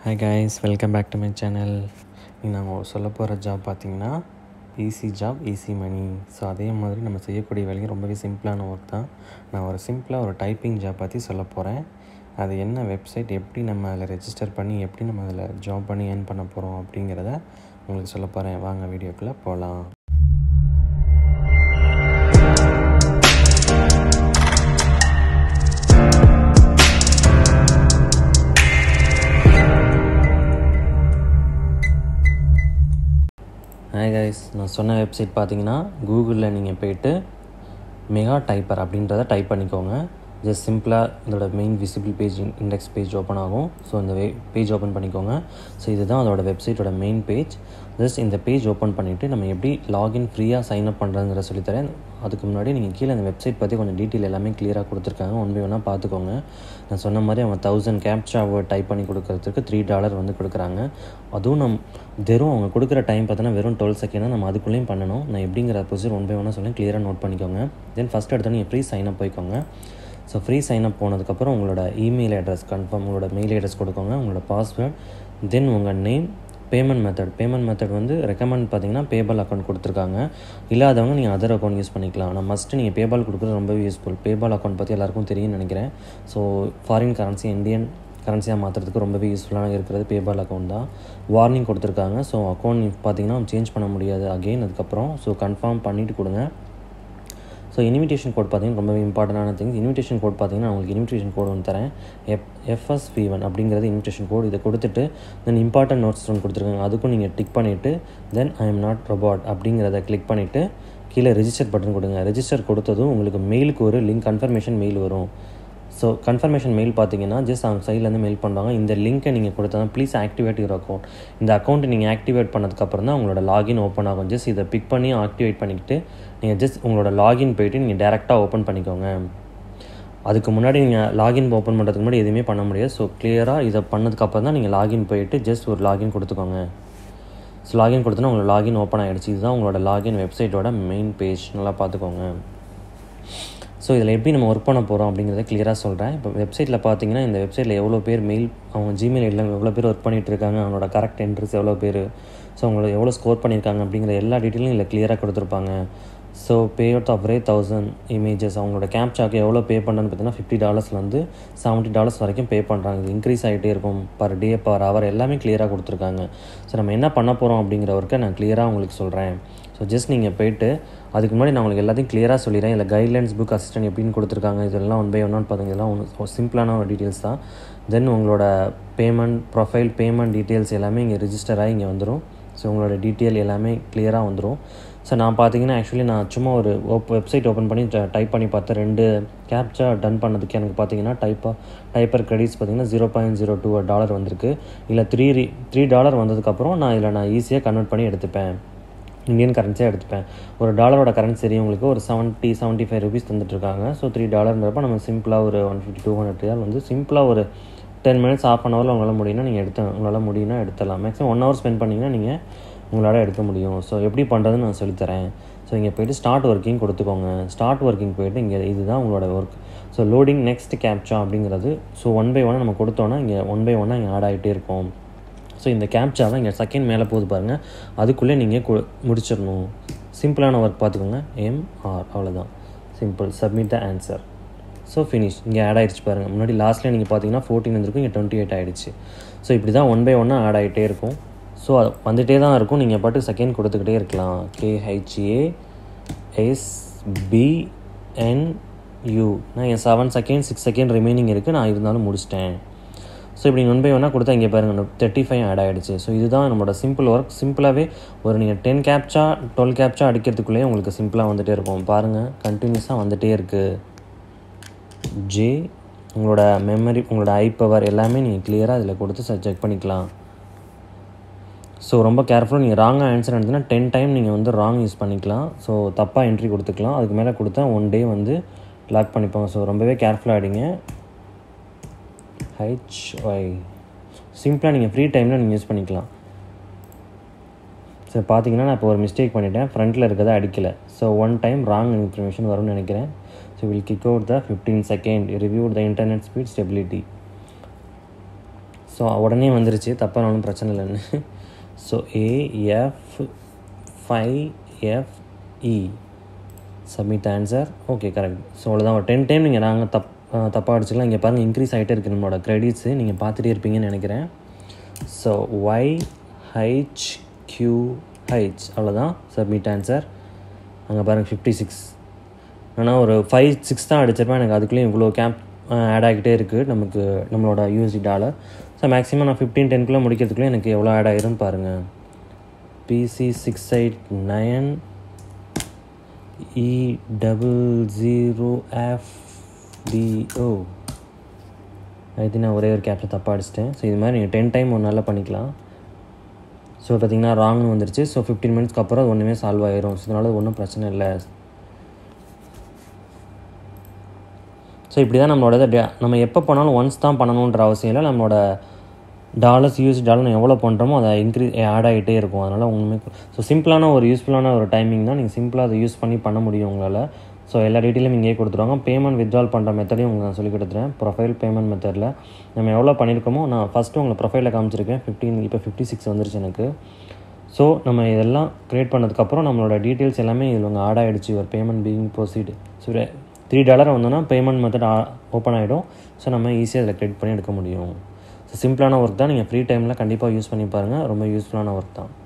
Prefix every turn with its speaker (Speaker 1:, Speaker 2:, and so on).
Speaker 1: hi guys welcome back to my channel நாங்கள் சொல்ல போகிற ஜாப் பார்த்தீங்கன்னா easy job easy money so அதே மாதிரி நம்ம செய்யக்கூடிய வேலையும் ரொம்பவே சிம்பிளான ஒர்க் தான் நான் ஒரு சிம்பிளாக ஒரு டைப்பிங் ஜாப் பற்றி சொல்ல போகிறேன் அது என்ன வெப்சைட் எப்படி நம்ம அதில் ரெஜிஸ்டர் பண்ணி எப்படி நம்ம அதில் ஜாப் பண்ணி ஏர்ன் பண்ண போகிறோம் அப்படிங்கிறத உங்களுக்கு சொல்ல போகிறேன் வாங்க வீடியோக்குள்ளே போகலாம் ஹாய் கைஸ் நான் சொன்ன வெப்சைட் பார்த்தீங்கன்னா கூகுளில் நீங்கள் போயிட்டு மெகா டைப்பர் அப்படின்றத டைப் பண்ணிக்கோங்க ஜஸ்ட் சிம்பிளாக இதோட main visible page index page open ஆகும் ஸோ இந்த வே பேஜ் ஓப்பன் பண்ணிக்கோங்க ஸோ இதுதான் அதோட வெப்சைட்டோட மெயின் பேஜ் ஜஸ்ட் இந்த பேஜ் ஓப்பன் பண்ணிவிட்டு நம்ம எப்படி லாகின் ஃப்ரீயாக சைன் அப் பண்ணுறதுங்கிற சொல்லித்தரேன் அதுக்கு முன்னாடி நீங்கள் கீழே அந்த வெப்சைட் பற்றி கொஞ்சம் டீட்டெயில் எல்லாமே கிளியராக கொடுத்துருக்காங்க ஒன் பை ஒன்னாக பார்த்துக்கோங்க நான் சொன்ன மாதிரி அவங்க தௌசண்ட் கேப்சா வேர்ட் டைப் பண்ணி கொடுக்கறதுக்கு த்ரீ டாலர் வந்து கொடுக்குறாங்க அதுவும் நம் வெறும் அவங்க கொடுக்குற டைம் பார்த்தோன்னா வெறும் டுவெல் செகண்ட் தான் நம்ம அதுக்குள்ளேயும் பண்ணணும் நான் எப்படிங்கிற ப்ரொசீஜர் ஒன் பை ஒன்னாக சொல்லி கிளியராக நோட் பண்ணிக்கோங்க தென் ஃபஸ்ட் எடுத்தோன்னே நீங்கள் ஃப்ரீ சைன் அப் போய்க்கோங்க ஸோ ஃப்ரீ சைன் அப் போனதுக்கப்புறம் உங்களோட இமெயில் அட்ரஸ் கன்ஃபார்ம் உங்களோட மெயில் அட்ரஸ் கொடுக்கோங்க உங்களோட பாஸ்வேர்ட் தென் உங்கள் name payment method payment method வந்து ரெக்கமெண்ட் பார்த்தீங்கன்னா பேபால் அக்கௌண்ட் கொடுத்துருக்காங்க இல்லாதவங்க நீங்கள் அதர் அக்கௌண்ட் யூஸ் பண்ணிக்கலாம் ஆனால் மஸ்ட்டு நீங்கள் பேபால் கொடுக்குறது ரொம்பவே யூஸ்ஃபுல் பேபால் அக்கௌண்ட் பற்றி எல்லாருக்கும் தெரியும்னு நினைக்கிறேன் ஸோ ஃபாரின் கரன்சி இந்தியன் கரன்சியாக மாற்றுறதுக்கு ரொம்பவே யூஸ்ஃபுல்லாக இருக்கிறது பேபால் அக்கௌண்ட் தான் வார்னிங் கொடுத்துருக்காங்க ஸோ அக்கௌண்ட் பார்த்தீங்கன்னா சேஞ்ச் பண்ண முடியாது அகெயின் அதுக்கப்புறம் ஸோ கன்ஃபார்ம் பண்ணிவிட்டு கொடுங்க ஸோ இன்விடேஷன் கோட் பார்த்தீங்கன்னா ரொம்பவே இம்பார்ட்டண்டான திங்ஸ் இன்விடேஷன் கோட் பார்த்தீங்கன்னா உங்களுக்கு இன்விடேஷன் கோட் ஒன்று தரேன் எஃப் எஃப்எஸ்பி ஒன் அப்படிங்கிறது இன்விடேஷன் கோட் இதை கொடுத்துட்டு தென் இம்பார்ட்டன்ட் நோட்ஸ் ஒன்று கொடுத்துருக்காங்க அதுக்கும் நீங்கள் டிக் பண்ணிவிட்டு then I am not robot அப்படிங்கிறத கிளிக் பண்ணிவிட்டு கீழே ரெஜிஸ்டர் பட்டன் கொடுங்க ரெஜிஸ்டர் கொடுத்ததும் உங்களுக்கு மெயிலுக்கு ஒரு லிங்க் கன்ஃபர்மேஷன் மெயில் வரும் ஸோ கன்ஃபர்மேஷன் மெயில் பார்த்தீங்கன்னா ஜஸ்ட் அவங்க சைட்லேருந்து மெயில் பண்ணுவாங்க இந்த லிங்க்கை நீங்கள் கொடுத்தா தான் ப்ளீஸ் ஆக்டிவேட் யுவர் அக்கௌண்ட் இந்த அக்கௌண்ட்டை நீங்கள் ஆக்டிவேட் பண்ணதுக்கப்புறம் தான் உங்களோட லாகின் ஓப்பன் ஆகும் ஜஸ்ட் இதை பிக் பண்ணி ஆக்டிவேட் பண்ணிக்கிட்டு நீங்கள் ஜஸ்ட் உங்களோட லாகின் போயிட்டு நீங்கள் டேரெக்டாக ஓப்பன் பண்ணிக்கோங்க அதுக்கு முன்னாடி நீங்கள் லாகின் ஓப்பன் பண்ணுறதுக்கு முன்னாடி எதுவுமே பண்ண முடியாது ஸோ கிளியராக இதை பண்ணதுக்கப்புறம் தான் நீங்கள் லாகின் போயிட்டு ஜஸ்ட் ஒரு லாகின் கொடுத்துக்கோங்க ஸோ லாகின் கொடுத்தோன்னா உங்களுக்கு லாகின் ஓப்பன் ஆகிடுச்சு இதுதான் உங்களோட லாகின் வெப்சைட்டோட மெயின் பேஜ் நல்லா பார்த்துக்கோங்க ஸோ இதில் எப்படி நம்ம ஒர்க் பண்ண போகிறோம் அப்படிங்கிறத கிளியராக சொல்கிறேன் இப்போ வெப்சைட்டில் பார்த்தீங்கன்னா இந்த வெப்சைட்டில் எவ்வளோ பேர் மெயில் அவங்க ஜிமெயில் ஐடியில் எவ்வளோ பேர் ஒர்க் பண்ணிகிட்டு இருக்காங்க அவங்களோட கரெக்ட் என்ட்ரிஸ் எவ்வளோ பேர் ஸோ அவங்களோட எவ்வளோ ஸ்கோர் பண்ணியிருக்காங்க அப்படிங்கிற எல்லா டீட்டெயிலும் இதில் கிளியராக கொடுத்துருப்பாங்க ஸோ பே அவுட் ஆஃப் ரே தௌசண்ட் இமேஜஸ் அவங்களோட கேப்சாக்கு எவ்வளோ பே பண்ணுறன்னு பார்த்தீங்கன்னா ஃபிஃப்டி டாலர்ஸ்லேருந்து செவன்ட்டி டாலர்ஸ் வரைக்கும் பே பண்ணுறாங்க இது இன்க்ரீஸ் ஆகிட்டே இருக்கும் பர் டே பர் ஹவர் எல்லாமே கிளியராக கொடுத்துருக்காங்க ஸோ நம்ம என்ன பண்ண போகிறோம் அப்படிங்கிற ஒர்க்கை நான் கிளியராக உங்களுக்கு சொல்கிறேன் ஸோ ஜஸ்ட் நீங்கள் போயிட்டு அதுக்கு முன்னாடி நான் உங்களுக்கு எல்லாத்தையும் கிளியராக சொல்லிடுறேன் இல்லை கைட்லைன்ஸ் புக் அசிஸ்டன்ட் எப்படின்னு கொடுத்துருக்காங்க இதெல்லாம் ஒன் பை ஒன்னான்னு பார்த்தீங்க இதெல்லாம் ஒன்று சிம்பிளான ஒரு டீட்டெயில்ஸ் தான் தென் உங்களோட பேமெண்ட் ப்ரொஃபைல் பேமெண்ட் டீட்டெயில்ஸ் எல்லாமே இங்கே ரிஜிஸ்டர் ஆகி இங்கே வந்துடும் ஸோ உங்களோட டீட்டெயில் எல்லாமே கிளியராக வந்துடும் ஸோ நான் பார்த்தீங்கன்னா ஆக்சுவலி நான் சும்மா ஒரு ஓப் வெப்சைட் ஓப்பன் பண்ணி டைப் பண்ணி பார்த்தேன் ரெண்டு கேப்சா டன் பண்ணதுக்கு எனக்கு பார்த்தீங்கன்னா டைப்பாக டைப்பர் கிரெடிட்ஸ் பார்த்தீங்கன்னா zero point zero two dollar வந்திருக்கு இல்லை த்ரீ த்ரீ டாலர் வந்ததுக்கப்புறம் நான் இதில் நான் ஈஸியாக கன்வெர்ட் பண்ணி எடுத்துப்பேன் இந்தியன் கரன்சியாக எடுத்துப்பேன் ஒரு டாலரோட கரன்சி உங்களுக்கு ஒரு செவன்ட்டி செவன்ட்டி ஃபைவ் ருபீஸ் தந்துட்டுருக்காங்க ஸோ த்ரீ டாலர்ன்றப்ப நம்ம சிம்பிளாக ஒரு ஒன் ஃபிஃப்டி டூ ஹண்ட்ரட் ரியால் வந்து சிம்பிளாக ஒரு டென் மினிட்ஸ் ஆஃப் அன் ஹவரில் உங்களால் முடியும்னா நீங்கள் எடுத்து உங்களால் முடியும்னா எடுத்துடலாம் மேக்ஸிமம் ஒன் ஹவர் ஸ்பெண்ட் பண்ணிங்கன்னா நீங்கள் உங்களால் எடுக்க முடியும் ஸோ எப்படி பண்ணுறதுன்னு நான் சொல்லித்தரேன் ஸோ இங்கே போய்ட்டு ஸ்டார்ட் ஒர்க்கிங் கொடுத்துக்கோங்க ஸ்டார்ட் ஒர்க்கிங் போய்ட்டு இங்கே இதுதான் உங்களோட work so loading next captcha அப்படிங்கிறது ஸோ ஒன் பை ஒன்னாக நம்ம கொடுத்தோன்னா இங்கே ஒன் பை ஒன்னாக இங்கே ஆட் ஆகிட்டே இருக்கும் ஸோ இந்த கேப்சா தான் இங்கே செகண்ட் மேலே போகுது பாருங்கள் அதுக்குள்ளே நீங்கள் கு முடிச்சிடணும் சிம்பிளான ஒர்க் பார்த்துக்கோங்க எம்ஆர் அவ்வளோதான் simple submit the answer so finish இங்கே ஆட் ஆகிடுச்சு பாருங்கள் முன்னாடி லாஸ்ட்டில் நீங்கள் பார்த்தீங்கன்னா ஃபோர்டீன் வந்துருக்கும் இங்கே டுவெண்ட்டி எயிட் ஆகிடுச்சு ஸோ இப்படி தான் ஒன் பை ஒன்னாக ஆட் ஆகிட்டே இருக்கும் ஸோ அது வந்துகிட்டே தான் இருக்கும் நீங்கள் பாட்டு செகண்ட் கொடுத்துக்கிட்டே இருக்கலாம் கேஹெச்ஏ எஸ்பிஎன்யூ நான் என் seven second six second remaining இருக்குது நான் இருந்தாலும் முடிச்சிட்டேன் ஸோ இப்படி ஒன் பை ஒன்னாக கொடுத்தா இங்கே பாருங்கள் தேர்ட்டி ஃபைவ் ஆட் ஆகிடுச்சு ஸோ இதுதான் நம்மளோட சிம்பிள் ஒர்க் சிம்பிளாகவே ஒரு நீங்கள் டென் கேப்சா டுவெல் கேப்சா அடிக்கிறதுக்குள்ளேயே உங்களுக்கு சிம்பிளாக வந்துகிட்டே இருக்கும் பாருங்கள் கண்டினியூஸாக வந்துகிட்டே இருக்குது ஜே உங்களோட மெமரி உங்களோட ஐ பவர் எல்லாமே நீங்கள் கிளியராக இதில் கொடுத்து செக் பண்ணிக்கலாம் ஸோ ரொம்ப கேர்ஃபுல்லாக நீங்கள் ராங்காக ஆன்சர் எடுத்தீங்கன்னா டென் டைம் நீங்கள் வந்து ராங் யூஸ் பண்ணிக்கலாம் ஸோ தப்பாக என்ட்ரி கொடுத்துக்கலாம் அதுக்கு மேலே கொடுத்தா ஒன் டே வந்து லாக் பண்ணிப்பாங்க ஸோ ரொம்பவே கேர்ஃபுல்லாக ஆகிடுங்க ஹெச்ஒய் சிம்பிளாக நீங்கள் ஃப்ரீ டைமில் நீங்கள் யூஸ் பண்ணிக்கலாம் ஸோ பார்த்தீங்கன்னா நான் இப்போ ஒரு மிஸ்டேக் பண்ணிட்டேன் ஃப்ரண்ட்டில் இருக்கிறத அடிக்கலை so one time wrong information வரும்னு நினைக்கிறேன் so will kick out the fifteen second review the internet speed stability so உடனே வந்துருச்சு தப்பானாலும் பிரச்சனை இல்லைன்னு so AF five F E submit answer okay correct so அவ்வளோதான் ஒரு டென் டைம் நீங்கள் நாங்கள் தப் தப்பாக அடிச்சுக்கலாம் இங்கே பாருங்கள் இன்க்ரீஸ் ஆகிட்டே இருக்குது நம்மளோட க்ரெடிட்ஸு நீங்கள் பார்த்துட்டே இருப்பீங்கன்னு நினைக்கிறேன் so Y H Q H அவ்வளோதான் சப்மிட் ஆன்சர் அங்கே பாருங்கள் ஃபிஃப்டி சிக்ஸ் ஆனால் ஒரு ஃபைவ் சிக்ஸ் தான் அடிச்சிருப்பேன் எனக்கு அதுக்குள்ளேயும் இவ்வளோ கேம்ப் ஆட் ஆகிட்டே இருக்குது நமக்கு நம்மளோட யூஎஸ்டி டாலர் ஸோ மேக்ஸிமம் நான் ஃபிஃப்டீன் டென்க்குள்ளே முடிக்கிறதுக்குள்ளே எனக்கு எவ்வளோ ஆட் ஆகிரும் பாருங்கள் PC six eight nine E double zero F DO I think நான் ஒரே ஒரு கேப்சர் தப்பாக அடிச்சிட்டேன் ஸோ இது மாதிரி நீங்கள் டென் டைம் ஒரு நாளில் பண்ணிக்கலாம் ஸோ பார்த்தீங்கன்னா ராங்னு வந்துருச்சு ஸோ ஃபிஃப்டீன் மினிட்ஸ்க்கு அப்புறம் அது ஒன்றுமே சால்வ் ஆயிரும் ஸோ அதனால் ஒன்றும் பிரச்சனை இல்லை ஸோ இப்படி தான் நம்மளோட இதை டே- நம்ம எப்போ பண்ணாலும் ஒன்ஸ் தான் பண்ணணுன்ற அவசியம் இல்லை நம்மளோட டாலர்ஸ் யூஸ் டாலர் நம்ம எவ்வளோ பண்ணுறோமோ அதை இன்க்ரீஸ் ஆட் ஆகிட்டே இருக்கும் அதனால் ஒன்றுமே ஸோ சிம்பிளான ஒரு யூஸ்ஃபுல்லான ஒரு டைமிங் தான் நீங்கள் சிம்பிளாக அதை யூஸ் பண்ணி பண்ண முடியும் உங்களால் ஸோ எல்லா டீட்டெயிலும் இங்கேயே கொடுத்துருவாங்க பேமெண்ட் வித்ட்ரால் பண்ணுற மெத்தடையும் உங்களுக்கு நான் சொல்லி கொடுத்துறேன் ப்ரொஃபைல் பேமெண்ட் மெத்தடில் நம்ம எவ்வளோ பண்ணியிருக்கோமோ நான் ஃபஸ்ட்டு உங்களை ப்ரொஃபைலில் காமிச்சிருக்கேன் ஃபிஃப்டீன் இப்போ ஃபிஃப்டி சிக்ஸ் வந்துருச்சு எனக்கு ஸோ நம்ம இதெல்லாம் க்ரியேட் பண்ணதுக்கப்புறம் நம்மளோட டீட்டெயில்ஸ் எல்லாமே இதில் உங்கள் ஆட் ஆகிடுச்சு ஒரு payment being proceed so three dollar வந்தோன்னா பேமெண்ட் மெத்தட் ஓப்பன் ஆகிடும் ஸோ நம்ம ஈஸியாக அதில் க்ரியேட் பண்ணி எடுக்க முடியும் ஸோ சிம்பிளான ஒர்க் தான் நீங்கள் ஃப்ரீ டைமில் கண்டிப்பாக யூஸ் பண்ணி பாருங்கள் ரொம்ப யூஸ்ஃபுல்லான ஒர்க் தான்